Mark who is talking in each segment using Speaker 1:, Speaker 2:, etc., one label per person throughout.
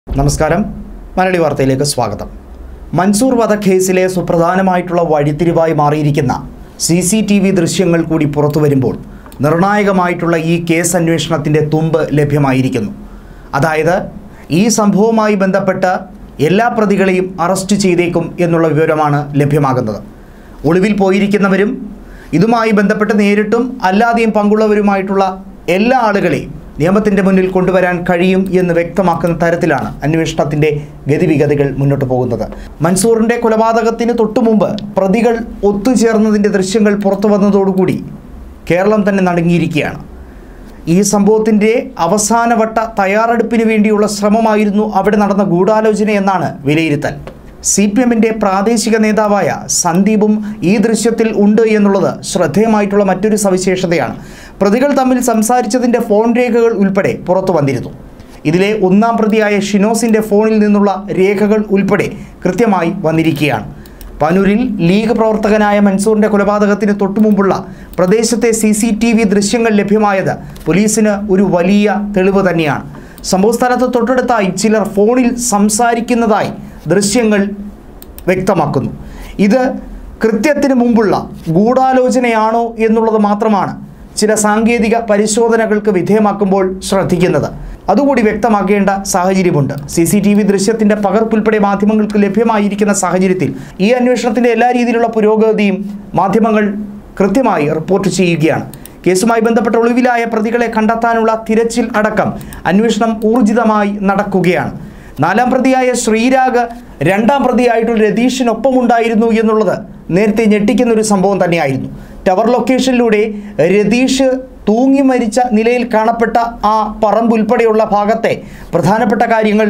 Speaker 1: നമസ്കാരം മലയാളി വാർത്തയിലേക്ക് സ്വാഗതം മൻസൂർ വധക്കേസിലെ സുപ്രധാനമായിട്ടുള്ള വഴിത്തിരിവായി മാറിയിരിക്കുന്ന സി സി ടി വി ദൃശ്യങ്ങൾ കൂടി പുറത്തു വരുമ്പോൾ നിർണായകമായിട്ടുള്ള ഈ കേസ് അന്വേഷണത്തിൻ്റെ തുമ്പ് ലഭ്യമായിരിക്കുന്നു അതായത് ഈ സംഭവവുമായി ബന്ധപ്പെട്ട് എല്ലാ പ്രതികളെയും അറസ്റ്റ് ചെയ്തേക്കും എന്നുള്ള വിവരമാണ് ലഭ്യമാകുന്നത് ഒളിവിൽ പോയിരിക്കുന്നവരും ഇതുമായി ബന്ധപ്പെട്ട് നേരിട്ടും അല്ലാതെയും പങ്കുള്ളവരുമായിട്ടുള്ള എല്ലാ ആളുകളെയും നിയമത്തിൻ്റെ മുന്നിൽ കൊണ്ടുവരാൻ കഴിയും എന്ന് വ്യക്തമാക്കുന്ന തരത്തിലാണ് അന്വേഷണത്തിൻ്റെ ഗതിവിഗതികൾ മുന്നോട്ട് പോകുന്നത് മൻസൂറിൻ്റെ കൊലപാതകത്തിന് തൊട്ടുമുമ്പ് പ്രതികൾ ഒത്തുചേർന്നതിൻ്റെ ദൃശ്യങ്ങൾ പുറത്തു വന്നതോടുകൂടി കേരളം തന്നെ നടുങ്ങിയിരിക്കുകയാണ് ഈ സംഭവത്തിൻ്റെ അവസാനവട്ട തയ്യാറെടുപ്പിന് വേണ്ടിയുള്ള ശ്രമമായിരുന്നു അവിടെ നടന്ന ഗൂഢാലോചന എന്നാണ് വിലയിരുത്തൽ സി പി എമ്മിൻ്റെ പ്രാദേശിക നേതാവായ സന്ദീപും ഈ ദൃശ്യത്തിൽ ഉണ്ട് എന്നുള്ളത് ശ്രദ്ധേയമായിട്ടുള്ള മറ്റൊരു സവിശേഷതയാണ് പ്രതികൾ തമ്മിൽ സംസാരിച്ചതിൻ്റെ ഫോൺ രേഖകൾ ഉൾപ്പെടെ പുറത്തു വന്നിരുന്നു ഇതിലെ ഒന്നാം പ്രതിയായ ഷിനോസിൻ്റെ ഫോണിൽ നിന്നുള്ള രേഖകൾ ഉൾപ്പെടെ കൃത്യമായി വന്നിരിക്കുകയാണ് പനൂരിൽ ലീഗ് പ്രവർത്തകനായ മൻസൂറിന്റെ കൊലപാതകത്തിന് തൊട്ടുമുമ്പുള്ള പ്രദേശത്തെ സി സി ടി വി ദൃശ്യങ്ങൾ ലഭ്യമായത് പോലീസിന് ഒരു വലിയ തെളിവ് തന്നെയാണ് സംഭവസ്ഥലത്ത് തൊട്ടടുത്തായി ചിലർ ഫോണിൽ സംസാരിക്കുന്നതായി ദൃശ്യങ്ങൾ വ്യക്തമാക്കുന്നു ഇത് കൃത്യത്തിന് മുമ്പുള്ള ഗൂഢാലോചനയാണോ എന്നുള്ളത് മാത്രമാണ് ചില സാങ്കേതിക പരിശോധനകൾക്ക് വിധേയമാക്കുമ്പോൾ ശ്രദ്ധിക്കുന്നത് അതുകൂടി വ്യക്തമാക്കേണ്ട സാഹചര്യമുണ്ട് സി സി ടി വി ദൃശ്യത്തിൻ്റെ പകർപ്പുൾപ്പെടെ മാധ്യമങ്ങൾക്ക് ലഭ്യമായിരിക്കുന്ന സാഹചര്യത്തിൽ ഈ അന്വേഷണത്തിൻ്റെ എല്ലാ രീതിയിലുള്ള പുരോഗതിയും മാധ്യമങ്ങൾ കൃത്യമായി റിപ്പോർട്ട് ചെയ്യുകയാണ് കേസുമായി ബന്ധപ്പെട്ട ഒളിവിലായ പ്രതികളെ കണ്ടെത്താനുള്ള തിരച്ചിൽ അടക്കം അന്വേഷണം ഊർജിതമായി നടക്കുകയാണ് നാലാം പ്രതിയായ ശ്രീരാഗ് രണ്ടാം പ്രതിയായിട്ടുള്ള രതീഷിനൊപ്പം ഉണ്ടായിരുന്നു എന്നുള്ളത് നേരത്തെ ഞെട്ടിക്കുന്ന ഒരു സംഭവം തന്നെയായിരുന്നു ടവർ ലൊക്കേഷനിലൂടെ രതീഷ് തൂങ്ങി മരിച്ച നിലയിൽ കാണപ്പെട്ട ആ പറമ്പ് ഉൾപ്പെടെയുള്ള ഭാഗത്തെ പ്രധാനപ്പെട്ട കാര്യങ്ങൾ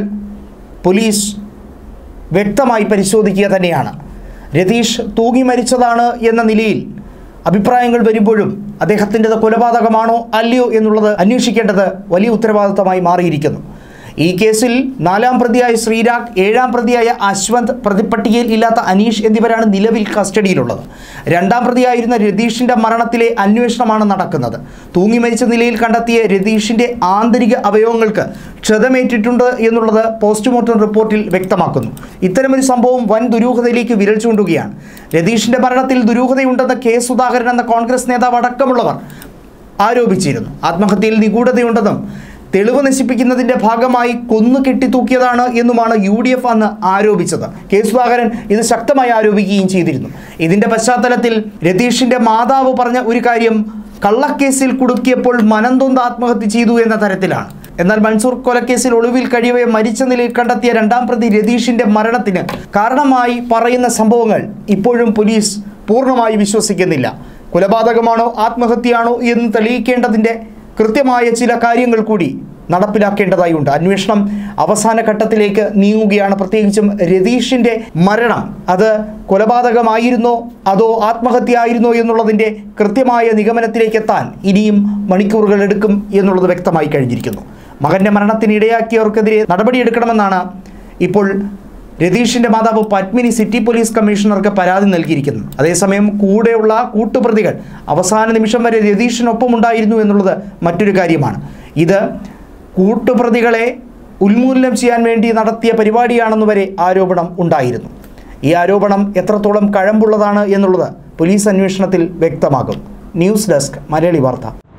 Speaker 1: പോലീസ് വ്യക്തമായി പരിശോധിക്കുക തന്നെയാണ് രതീഷ് തൂങ്ങി മരിച്ചതാണ് എന്ന നിലയിൽ അഭിപ്രായങ്ങൾ വരുമ്പോഴും അദ്ദേഹത്തിൻ്റെത് കൊലപാതകമാണോ അല്ലയോ എന്നുള്ളത് അന്വേഷിക്കേണ്ടത് വലിയ ഉത്തരവാദിത്തമായി മാറിയിരിക്കുന്നു ഈ കേസിൽ നാലാം പ്രതിയായ ശ്രീരാഗ് ഏഴാം പ്രതിയായ അശ്വന്ത് പ്രതിപ്പട്ടികയിൽ ഇല്ലാത്ത അനീഷ് എന്നിവരാണ് നിലവിൽ കസ്റ്റഡിയിലുള്ളത് രണ്ടാം പ്രതിയായിരുന്ന രതീഷിൻ്റെ മരണത്തിലെ അന്വേഷണമാണ് നടക്കുന്നത് തൂങ്ങി മരിച്ച നിലയിൽ കണ്ടെത്തിയ രതീഷിൻ്റെ ആന്തരിക അവയവങ്ങൾക്ക് ക്ഷതമേറ്റിട്ടുണ്ട് എന്നുള്ളത് പോസ്റ്റ്മോർട്ടം റിപ്പോർട്ടിൽ വ്യക്തമാക്കുന്നു ഇത്തരമൊരു സംഭവം വൻ ദുരൂഹതയിലേക്ക് വിരൽ ചൂണ്ടുകയാണ് രതീഷിൻ്റെ മരണത്തിൽ ദുരൂഹതയുണ്ടെന്ന് കെ സുധാകരൻ എന്ന കോൺഗ്രസ് നേതാവ് അടക്കമുള്ളവർ ആരോപിച്ചിരുന്നു ആത്മഹത്യയിൽ നിഗൂഢതയുണ്ടെന്നും തെളിവ് നശിപ്പിക്കുന്നതിന്റെ ഭാഗമായി കൊന്നു കെട്ടിത്തൂക്കിയതാണ് എന്നുമാണ് യു ഡി എഫ് അന്ന് ആരോപിച്ചത് കെ സുധാകരൻ ഇത് ശക്തമായി ആരോപിക്കുകയും ചെയ്തിരുന്നു ഇതിന്റെ പശ്ചാത്തലത്തിൽ രതീഷിന്റെ മാതാവ് പറഞ്ഞ ഒരു കാര്യം കള്ളക്കേസിൽ കുടുക്കിയപ്പോൾ മനംതൊന്ത് ആത്മഹത്യ ചെയ്തു എന്ന തരത്തിലാണ് എന്നാൽ മൻസൂർ കൊലക്കേസിൽ ഒളിവിൽ കഴിയവെ മരിച്ച നിലയിൽ കണ്ടെത്തിയ രണ്ടാം പ്രതി രതീഷിന്റെ മരണത്തിന് കാരണമായി പറയുന്ന സംഭവങ്ങൾ ഇപ്പോഴും പോലീസ് പൂർണ്ണമായി വിശ്വസിക്കുന്നില്ല കൊലപാതകമാണോ ആത്മഹത്യയാണോ എന്ന് തെളിയിക്കേണ്ടതിൻ്റെ കൃത്യമായ ചില കാര്യങ്ങൾ കൂടി നടപ്പിലാക്കേണ്ടതായി ഉണ്ട് അന്വേഷണം അവസാന ഘട്ടത്തിലേക്ക് നീങ്ങുകയാണ് പ്രത്യേകിച്ചും രതീഷിൻ്റെ മരണം അത് കൊലപാതകമായിരുന്നോ അതോ ആത്മഹത്യ ആയിരുന്നോ എന്നുള്ളതിൻ്റെ കൃത്യമായ നിഗമനത്തിലേക്ക് എത്താൻ ഇനിയും മണിക്കൂറുകൾ എടുക്കും എന്നുള്ളത് വ്യക്തമായി കഴിഞ്ഞിരിക്കുന്നു മകൻ്റെ മരണത്തിന് ഇടയാക്കിയവർക്കെതിരെ നടപടിയെടുക്കണമെന്നാണ് ഇപ്പോൾ രതീഷിന്റെ മാതാവ് പത്മിനി സിറ്റി പോലീസ് കമ്മീഷണർക്ക് പരാതി നൽകിയിരിക്കുന്നു അതേസമയം കൂടെയുള്ള കൂട്ടുപ്രതികൾ അവസാന നിമിഷം വരെ രതീഷിനൊപ്പം ഉണ്ടായിരുന്നു എന്നുള്ളത് മറ്റൊരു കാര്യമാണ് ഇത് കൂട്ടുപ്രതികളെ ഉന്മൂലനം ചെയ്യാൻ വേണ്ടി നടത്തിയ പരിപാടിയാണെന്ന് വരെ ആരോപണം ഉണ്ടായിരുന്നു ഈ ആരോപണം എത്രത്തോളം കഴമ്പുള്ളതാണ് എന്നുള്ളത് പോലീസ് അന്വേഷണത്തിൽ വ്യക്തമാകും ന്യൂസ് ഡെസ്ക് മലയാളി വാർത്ത